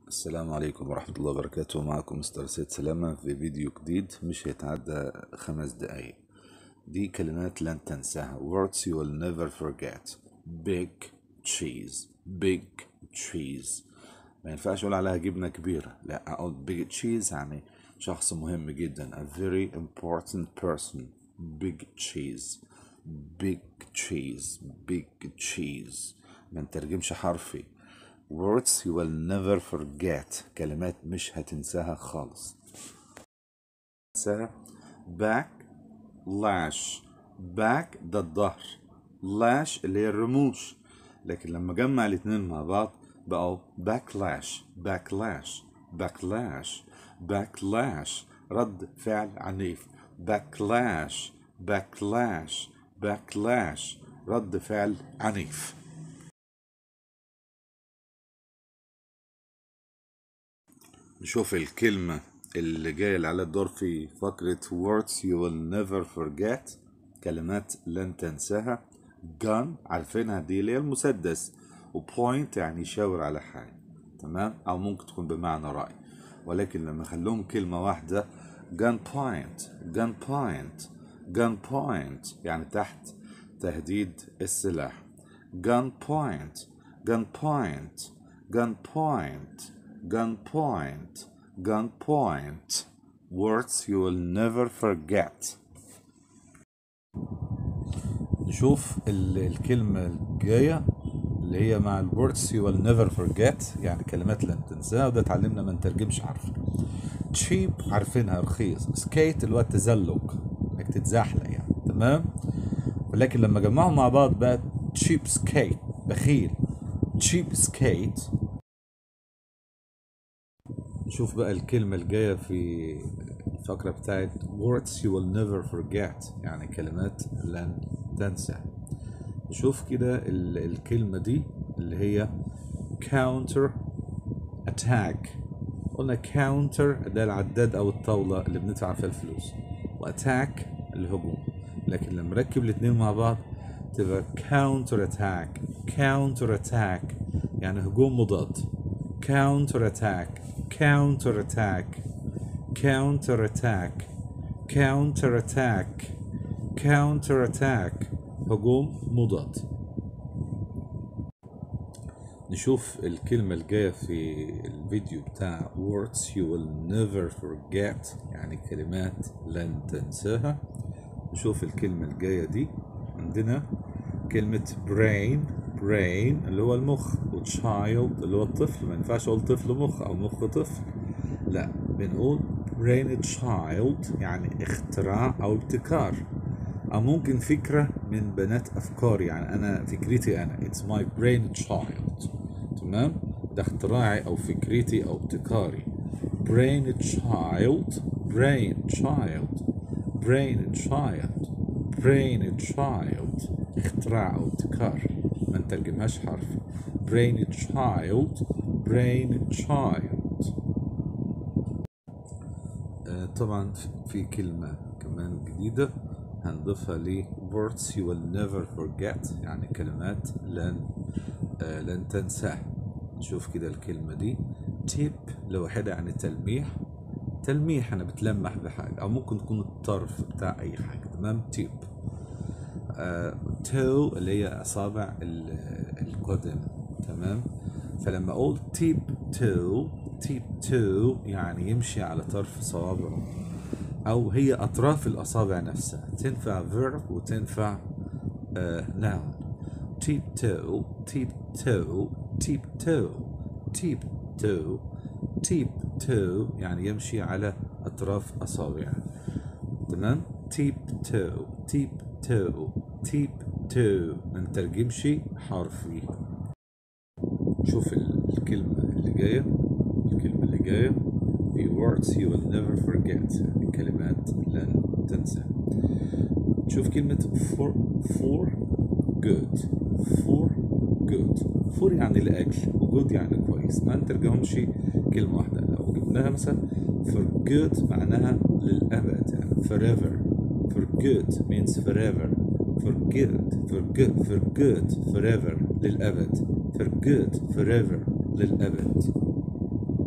السلام عليكم ورحمة الله وبركاته معكم مستر سيد سلامة في فيديو جديد مش هيتعدى خمس دقايق دي كلمات لن تنساها words you will never forget big cheese big cheese ما ينفعش اقول عليها جبنة كبيرة لا اقول big cheese يعني شخص مهم جدا a very important person big cheese big cheese big cheese ما نترجمش حرفي words you will never forget كلمات مش هتنساها خالص تنساها back lash back ده الظهر lash اللي هي الرموش لكن لما جمع الاتنين مع بعض بقوا backlash backlash backlash backlash رد فعل عنيف backlash backlash backlash رد فعل عنيف نشوف الكلمة اللي جاية اللي على الدور في فقرة words you will never forget كلمات لن تنساها gun عارفينها دي اللي هي المسدس وpoint يعني يشاور على حاجة تمام أو ممكن تكون بمعنى رأي ولكن لما خلوهم كلمة واحدة gun point gun point gun point يعني تحت تهديد السلاح gun point gun point gun point gun point gun point words you will never forget نشوف ال- الكلمة الجاية اللي هي مع ال words you will never forget يعني كلمات لن تنساها وده اتعلمنا ما نترجمش حرف cheap عارفينها رخيص skate اللي هو التزلج انك تتزحلق يعني تمام ولكن لما جمعهم مع بعض بقى cheap skate بخيل cheap skate نشوف بقى الكلمة الجاية في الفقرة بتاعت words you will never forget يعني كلمات لن تنسى نشوف كده ال- الكلمة دي اللي هي counter attack قلنا counter ده العداد أو الطاولة اللي بندفع فيها الفلوس وattack الهجوم لكن لما نركب الاتنين مع بعض تبقى counter attack counter attack يعني هجوم مضاد counter attack counter attack counter attack counter attack counter attack هجوم مضاد نشوف الكلمة الجاية في الفيديو بتاع words you will never forget يعني كلمات لن تنساها نشوف الكلمة الجاية دي عندنا كلمة brain brain اللي هو المخ و child اللي هو الطفل ما ينفعش اقول طفل مخ او مخ طفل لا بنقول brain child يعني اختراع او ابتكار او ممكن فكرة من بنات افكاري يعني انا فكرتي انا it's my brain child تمام ده اختراعي او فكرتي او ابتكاري brain child brain child brain child brain child اختراع او ابتكار ما نترجمهاش حرف brain child brain child آه، طبعا في كلمة كمان جديدة هنضيفها ل words you will never forget يعني كلمات لن آه، لن تنساها نشوف كده الكلمة دي tip لوحدها يعني تلميح تلميح أنا بتلمح بحاجة أو ممكن تكون الطرف بتاع أي حاجة تمام tip تو اللي هي أصابع ال- القدم تمام فلما أقول تيب تو تيب تو يعني يمشي على طرف صوابعه أو هي أطراف الأصابع نفسها تنفع verb وتنفع آه noun تيب تو تيب تو تيب تو تيب تو تيب تو يعني يمشي على أطراف أصابعه تمام تيب تو تيب تو تيب تو ما نترجمش حرفي شوف ال- الكلمة اللي جاية الكلمة اللي جاية في words you will never forget يعني كلمات لن تنسى شوف كلمة for for good for good for يعني الأكل و good يعني كويس ما نترجمهمش كلمة واحدة لو جبناها مثلا for good معناها للأبد يعني forever for good means forever for good for good for good forever للأبد for good forever للأبد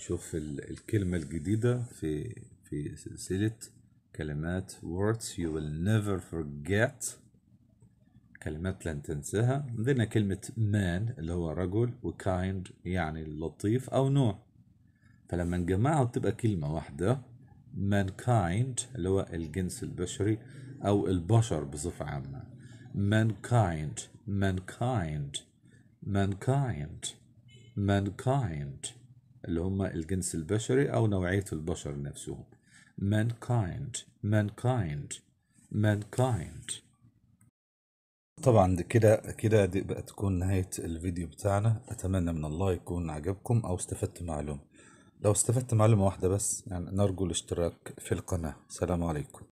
نشوف ال- الكلمة الجديدة في في سلسلة كلمات words you will never forget كلمات لن تنساها عندنا كلمة man اللي هو رجل وkind يعني لطيف أو نوع فلما نجمعها بتبقى كلمة واحدة mankind اللي هو الجنس البشري أو البشر بصفة عامة mankind mankind mankind mankind اللي هم الجنس البشري أو نوعية البشر نفسهم mankind mankind mankind طبعا دي كده كده دي بقى تكون نهاية الفيديو بتاعنا أتمنى من الله يكون عجبكم أو استفدت معلومة لو استفدت معلومة واحدة بس يعني نرجو الاشتراك في القناة السلام عليكم